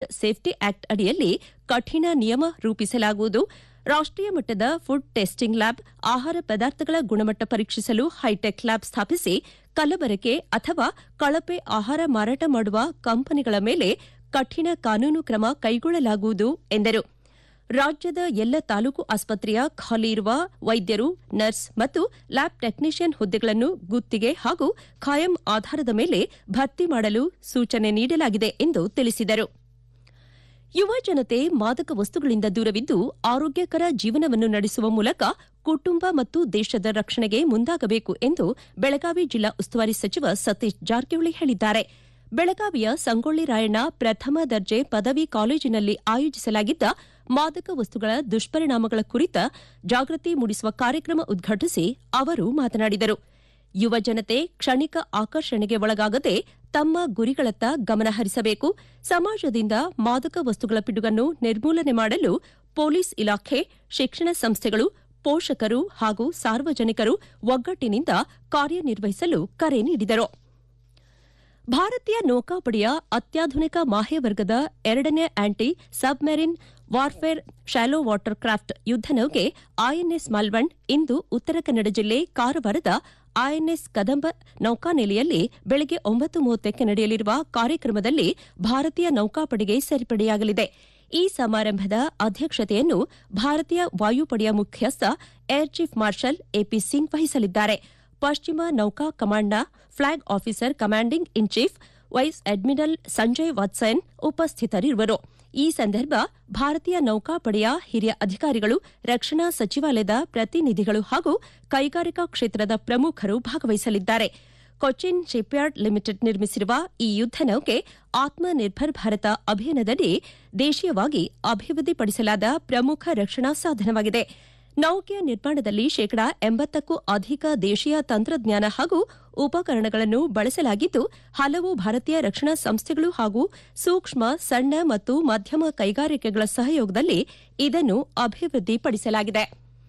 safety act ಅಡಿಯಲ್ಲಿ ಕಠಿಣ ನಿಯಮ ರೂಪಿಸಲಾಗುವುದು ರಾಷ್ಟೀಯ ಮಟ್ಟದ ಫುಡ್ ಟೆಸ್ಟಿಂಗ್ ಲ್ಯಾಬ್ ಆಹಾರ ಪದಾರ್ಥಗಳ ಗುಣಮಟ್ಟ ಪರೀಕ್ಷಿಸಲು ಹೈಟೆಕ್ ಲ್ಯಾಬ್ ಸ್ಥಾಪಿಸಿ ಕಲಬೆರಕೆ ಅಥವಾ ಕಳಪೆ ಆಹಾರ ಮಾರಾಟ ಮಾಡುವ ಕಂಪನಿಗಳ ಮೇಲೆ ಕಠಿಣ ಕಾನೂನು ಕ್ರಮ ಕೈಗೊಳ್ಳಲಾಗುವುದು ಎಂದರು ರಾಜ್ಯದ ಎಲ್ಲ ತಾಲೂಕು ಆಸ್ಪತ್ರೆಯ ಖಾಲಿ ಇರುವ ವೈದ್ಯರು ನರ್ಸ್ ಮತ್ತು ಲ್ಯಾಬ್ ಟೆಕ್ನಿಷಿಯನ್ ಹುದ್ದೆಗಳನ್ನು ಗುತ್ತಿಗೆ ಹಾಗೂ ಖಾಯಂ ಆಧಾರದ ಮೇಲೆ ಭರ್ತಿ ಮಾಡಲು ಸೂಚನೆ ನೀಡಲಾಗಿದೆ ಎಂದು ತಿಳಿಸಿದರು ಯುವ ಜನತೆ ಮಾದಕ ವಸ್ತುಗಳಿಂದ ದೂರವಿದ್ದು ಆರೋಗ್ಯಕರ ಜೀವನವನ್ನು ನಡೆಸುವ ಮೂಲಕ ಕುಟುಂಬ ಮತ್ತು ದೇಶದ ರಕ್ಷಣೆಗೆ ಮುಂದಾಗಬೇಕು ಎಂದು ಬೆಳಗಾವಿ ಜಿಲ್ಲಾ ಉಸ್ತುವಾರಿ ಸಚಿವ ಸತೀಶ್ ಜಾರಕಿಹೊಳಿ ಹೇಳಿದ್ದಾರೆ ಬೆಳಗಾವಿಯ ಸಂಗೊಳ್ಳಿ ರಾಯಣ್ಣ ಪ್ರಥಮ ದರ್ಜೆ ಪದವಿ ಕಾಲೇಜಿನಲ್ಲಿ ಆಯೋಜಿಸಲಾಗಿದ್ದ ಮಾದಕ ವಸ್ತುಗಳ ದುಷ್ಪರಿಣಾಮಗಳ ಕುರಿತ ಜಾಗೃತಿ ಮೂಡಿಸುವ ಕಾರ್ಯಕ್ರಮ ಉದ್ಘಾಟಿಸಿ ಅವರು ಮಾತನಾಡಿದರು ಯುವ ಜನತೆ ಕ್ಷಣಿಕ ಆಕರ್ಷಣೆಗೆ ಒಳಗಾಗದೆ ತಮ್ಮ ಗುರಿಗಳತ್ತ ಗಮನ ಹರಿಸಬೇಕು ಸಮಾಜದಿಂದ ಮಾದಕ ವಸ್ತುಗಳ ಪಿಡುಗನ್ನು ನಿರ್ಮೂಲನೆ ಮಾಡಲು ಪೊಲೀಸ್ ಇಲಾಖೆ ಶಿಕ್ಷಣ ಸಂಸ್ಥೆಗಳು ಪೋಷಕರು ಹಾಗೂ ಸಾರ್ವಜನಿಕರು ಒಗ್ಗಟ್ಟಿನಿಂದ ಕಾರ್ಯನಿರ್ವಹಿಸಲು ಕರೆ ನೀಡಿದರು ಭಾರತೀಯ ನೌಕಾಪಡೆಯ ಅತ್ಯಾಧುನಿಕ ಮಾಹ್ಯವರ್ಗದ ಎರಡನೇ anti submarine warfare shallow water craft ಯುದ್ದ ನೌಕೆ ಐಎನ್ಎಸ್ ಮಲ್ವಂಡ್ ಇಂದು ಉತ್ತರ ಕನ್ನಡ ಜಿಲ್ಲೆ ಕಾರವಾರದ ಐಎನ್ಎಸ್ ಕದಂಬ ನೌಕಾನೆಲೆಯಲ್ಲಿ ಬೆಳಗ್ಗೆ ಒಂಬತ್ತು ಮೂವತ್ತಕ್ಕೆ ನಡೆಯಲಿರುವ ಕಾರ್ಯಕ್ರಮದಲ್ಲಿ ಭಾರತೀಯ ನೌಕಾಪಡೆಗೆ ಸೇರ್ಪಡೆಯಾಗಲಿದೆ ಈ ಸಮಾರಂಭದ ಅಧ್ಯಕ್ಷತೆಯನ್ನು ಭಾರತೀಯ ವಾಯುಪಡೆಯ ಮುಖ್ಯಸ್ಥ air chief marshal A P Singh ವಹಿಸಲಿದ್ದಾರೆ ಪಶ್ಚಿಮ ನೌಕಾ ಕಮಾಂಡ್ನ flag officer commanding in chief vice admiral Sanjay Vatsayan ಉಪಸ್ಥಿತರಿರುವರು ಈ ಸಂದರ್ಭ ಭಾರತೀಯ ನೌಕಾಪಡೆಯ ಹಿರಿಯ ಅಧಿಕಾರಿಗಳು ರಕ್ಷಣಾ ಸಚಿವಾಲಯದ ಪ್ರತಿನಿಧಿಗಳು ಹಾಗೂ ಕೈಗಾರಿಕಾ ಕ್ಷೇತ್ರದ ಪ್ರಮುಖರು ಭಾಗವಹಿಸಲಿದ್ದಾರೆ ಕೊಚ್ಚಿನ್ ಶಿಪ್ಯಾರ್ಡ್ ಲಿಮಿಟೆಡ್ ನಿರ್ಮಿಸಿರುವ ಈ ಯುದ್ದ ನೌಕೆ ಆತ್ಮನಿರ್ಭರ್ ಭಾರತ ಅಭಿಯಾನದಡಿ ದೇಶೀಯವಾಗಿ ಅಭಿವೃದ್ಧಿಪಡಿಸಲಾದ ಪ್ರಮುಖ ರಕ್ಷಣಾ ಸಾಧನವಾಗಿದೆ ನೌಕೆಯ ನಿರ್ಮಾಣದಲ್ಲಿ ಶೇಕಡಾ ಎಂಬತ್ತಕ್ಕೂ ಅಧಿಕ ದೇಶೀಯ ತಂತ್ರಜ್ಞಾನ ಹಾಗೂ ಉಪಕರಣಗಳನ್ನು ಬಳಸಲಾಗಿದ್ದು ಹಲವು ಭಾರತೀಯ ರಕ್ಷಣಾ ಸಂಸ್ಥೆಗಳು ಹಾಗೂ ಸೂಕ್ಷ್ಮ ಸಣ್ಣ ಮತ್ತು ಮಧ್ಯಮ ಕೈಗಾರಿಕೆಗಳ ಸಹಯೋಗದಲ್ಲಿ ಇದನ್ನು ಅಭಿವೃದ್ಧಿಪಡಿಸಲಾಗಿದೆ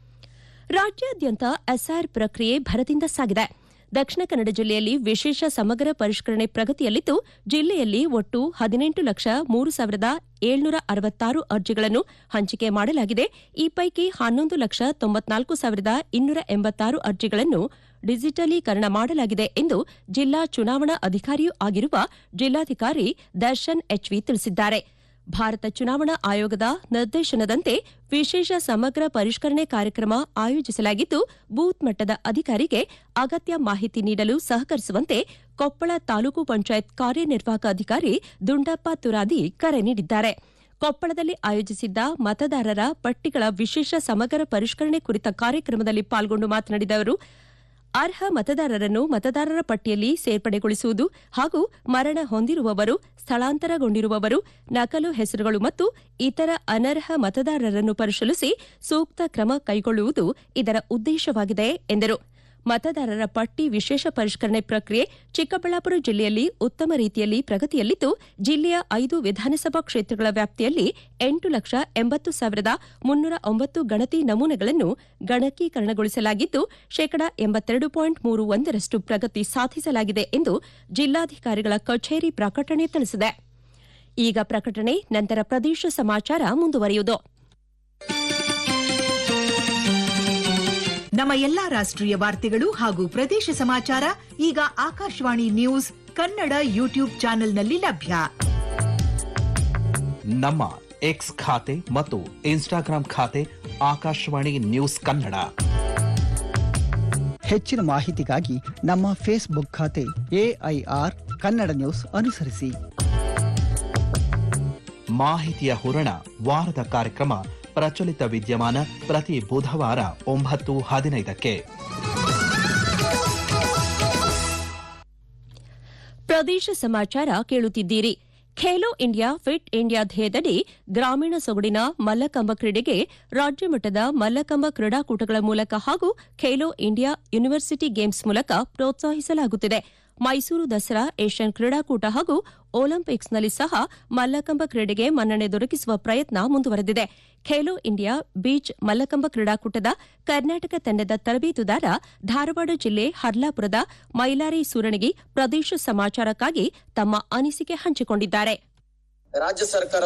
ರಾಜ್ಯಾದ್ಯಂತ ಎಸ್ಆರ್ ಪ್ರಕ್ರಿಯೆ ಭರದಿಂದ ಸಾಗಿದೆ ದಕ್ಷಿಣ ಕನ್ನಡ ಜಿಲ್ಲೆಯಲ್ಲಿ ವಿಶೇಷ ಸಮಗ್ರ ಪರಿಷ್ಕರಣೆ ಪ್ರಗತಿಯಲ್ಲಿದ್ದು ಜಿಲ್ಲೆಯಲ್ಲಿ ಒಟ್ಟು ಹದಿನೆಂಟು ಲಕ್ಷ ಮೂರು ಸಾವಿರದ ಏಳ್ನೂರ ಅರವತ್ತಾರು ಅರ್ಜಿಗಳನ್ನು ಹಂಚಿಕೆ ಮಾಡಲಾಗಿದೆ ಈ ಪೈಕಿ ಹನ್ನೊಂದು ಲಕ್ಷ ತೊಂಬತ್ನಾಲ್ಕು ಸಾವಿರದ ಇನ್ನೂರ ಎಂಬತ್ತಾರು ಅರ್ಜಿಗಳನ್ನು ಡಿಜಿಟಲೀಕರಣ ಮಾಡಲಾಗಿದೆ ಎಂದು ಜಿಲ್ಲಾ ಚುನಾವಣಾ ಅಧಿಕಾರಿಯೂ ಆಗಿರುವ ಜಿಲ್ಲಾಧಿಕಾರಿ ದರ್ಶನ್ ಎಚ್ವಿ ತಿಳಿಸಿದ್ದಾರೆ ಭಾರತ ಚುನಾವಣಾ ಆಯೋಗದ ನಿರ್ದೇಶನದಂತೆ ವಿಶೇಷ ಸಮಗ್ರ ಪರಿಷ್ಕರಣೆ ಕಾರ್ಯಕ್ರಮ ಆಯೋಜಿಸಲಾಗಿದ್ದು ಬೂತ್ ಮಟ್ಟದ ಅಧಿಕಾರಿಗೆ ಅಗತ್ಯ ಮಾಹಿತಿ ನೀಡಲು ಸಹಕರಿಸುವಂತೆ ಕೊಪ್ಪಳ ತಾಲೂಕು ಪಂಚಾಯತ್ ಕಾರ್ಯನಿರ್ವಾಹಕ ಅಧಿಕಾರಿ ದುಂಡಪ್ಪ ತುರಾದಿ ಕರೆ ನೀಡಿದ್ದಾರೆ ಕೊಪ್ಪಳದಲ್ಲಿ ಆಯೋಜಿಸಿದ್ದ ಮತದಾರರ ಪಟ್ಟಿಗಳ ವಿಶೇಷ ಸಮಗ್ರ ಪರಿಷ್ಕರಣೆ ಕುರಿತ ಕಾರ್ಯಕ್ರಮದಲ್ಲಿ ಪಾಲ್ಗೊಂಡು ಮಾತನಾಡಿದ ಅವರು ಅರ್ಹ ಮತದಾರರನ್ನು ಮತದಾರರ ಪಟ್ಟಿಯಲ್ಲಿ ಸೇರ್ಪಡೆಗೊಳಿಸುವುದು ಹಾಗೂ ಮರಣ ಹೊಂದಿರುವವರು ಸ್ಥಳಾಂತರಗೊಂಡಿರುವವರು ನಕಲು ಹೆಸರುಗಳು ಮತ್ತು ಇತರ ಅನರ್ಹ ಮತದಾರರನ್ನು ಪರಿಶೀಲಿಸಿ ಸೂಕ್ತ ಕ್ರಮ ಕೈಗೊಳ್ಳುವುದು ಇದರ ಉದ್ದೇಶವಾಗಿದೆ ಎಂದರು ಮತದಾರರ ಪಟ್ಟಿ ವಿಶೇಷ ಪರಿಷ್ಕರಣೆ ಪ್ರಕ್ರಿಯೆ ಚಿಕ್ಕಬಳ್ಳಾಪುರ ಜಿಲ್ಲೆಯಲ್ಲಿ ಉತ್ತಮ ರೀತಿಯಲ್ಲಿ ಪ್ರಗತಿಯಲ್ಲಿದ್ದು ಜಿಲ್ಲೆಯ ಐದು ವಿಧಾನಸಭಾ ಕ್ಷೇತ್ರಗಳ ವ್ಯಾಪ್ತಿಯಲ್ಲಿ ಎಂಟು ಲಕ್ಷ ಎಂಬತ್ತು ಸಾವಿರದ ಮುನ್ನೂರ ಒಂಬತ್ತು ಗಣತಿ ನಮೂನೆಗಳನ್ನು ಗಣಕೀಕರಣಗೊಳಿಸಲಾಗಿದ್ದು ಶೇಕಡಾ ಎಂಬತ್ತೆರಡು ಪಾಯಿಂಟ್ ಮೂರು ಒಂದರಷ್ಟು ಪ್ರಗತಿ ಸಾಧಿಸಲಾಗಿದೆ ಎಂದು ಜಿಲ್ಲಾಧಿಕಾರಿಗಳ ಕಚೇರಿ ಪ್ರಕಟಣೆ ತಿಳಿಸಿದೆ ಈಗ ಪ್ರಕಟಣೆ ನಂತರ ಪ್ರದೇಶ ಸಮಾಚಾರ ಮುಂದುವರಿಯುವುದು ನಮ್ಮ ಎಲ್ಲಾ ರಾಷ್ಟ್ರೀಯ ವಾರ್ತೆಗಳು ಹಾಗೂ ಪ್ರದೇಶ ಸಮಾಚಾರ ಈಗ ಆಕಾಶವಾಣಿ ನ್ಯೂಸ್ ಕನ್ನಡ ಯೂಟ್ಯೂಬ್ ಚಾನೆಲ್ನಲ್ಲಿ ಲಭ್ಯ ನಮ್ಮ ಎಕ್ಸ್ ಖಾತೆ ಮತ್ತು ಇನ್ಸ್ಟಾಗ್ರಾಂ ಖಾತೆ ಆಕಾಶವಾಣಿ ನ್ಯೂಸ್ ಕನ್ನಡ ಹೆಚ್ಚಿನ ಮಾಹಿತಿಗಾಗಿ ನಮ್ಮ ಫೇಸ್ಬುಕ್ ಖಾತೆ ಎಐಆರ್ ಕನ್ನಡ ನ್ಯೂಸ್ ಅನುಸರಿಸಿ ಮಾಹಿತಿಯ ಹೂರಣ ವಾರದ ಕಾರ್ಯಕ್ರಮ ಪ್ರಚಲಿತ ವಿದ್ಯಮಾನ ಪ್ರತಿ ಬುಧವಾರ ಒಂಬತ್ತು ಹದಿನೈದಕ್ಕೆ ಪ್ರದೇಶ ಸಮಾಚಾರ ಕೇಳುತ್ತಿದ್ದೀರಿ ಖೇಲೋ ಇಂಡಿಯಾ ಫಿಟ್ ಇಂಡಿಯಾ ಧ್ಯೇಯದಡಿ ಗ್ರಾಮೀಣ ಸೊಗಡಿನ ಮಲ್ಲಕಂಬ ಕ್ರೀಡೆಗೆ ರಾಜ್ಯ ಮಟ್ಟದ ಮಲ್ಲಕಂಬ ಕ್ರೀಡಾಕೂಟಗಳ ಮೂಲಕ ಹಾಗೂ ಖೇಲೋ ಇಂಡಿಯಾ ಯೂನಿವರ್ಸಿಟಿ ಗೇಮ್ಸ್ ಮೂಲಕ ಪ್ರೋತ್ಸಾಹಿಸಲಾಗುತ್ತಿದೆ ಮೈಸೂರು ದಸರಾ ಏಷ್ಯನ್ ಕ್ರೀಡಾಕೂಟ ಹಾಗೂ ಒಲಿಂಪಿಕ್ಸ್ನಲ್ಲಿ ಸಹ ಮಲ್ಲಕಂಬ ಕ್ರೀಡೆಗೆ ಮನ್ನಣೆ ದೊರಕಿಸುವ ಪ್ರಯತ್ನ ಮುಂದುವರೆದಿದೆ ಖೇಲೋ ಇಂಡಿಯಾ ಬೀಚ್ ಮಲ್ಲಕಂಬ ಕ್ರೀಡಾಕೂಟದ ಕರ್ನಾಟಕ ತಂಡದ ತರಬೇತುದಾರ ಧಾರವಾಡ ಜಿಲ್ಲೆ ಹರ್ಲಾಪುರದ ಮೈಲಾರಿ ಸೂರಣಗಿ ಪ್ರದೇಶ ಸಮಾಚಾರಕ್ಕಾಗಿ ತಮ್ಮ ಅನಿಸಿಕೆ ಹಂಚಿಕೊಂಡಿದ್ದಾರೆ ರಾಜ್ಯ ಸರ್ಕಾರ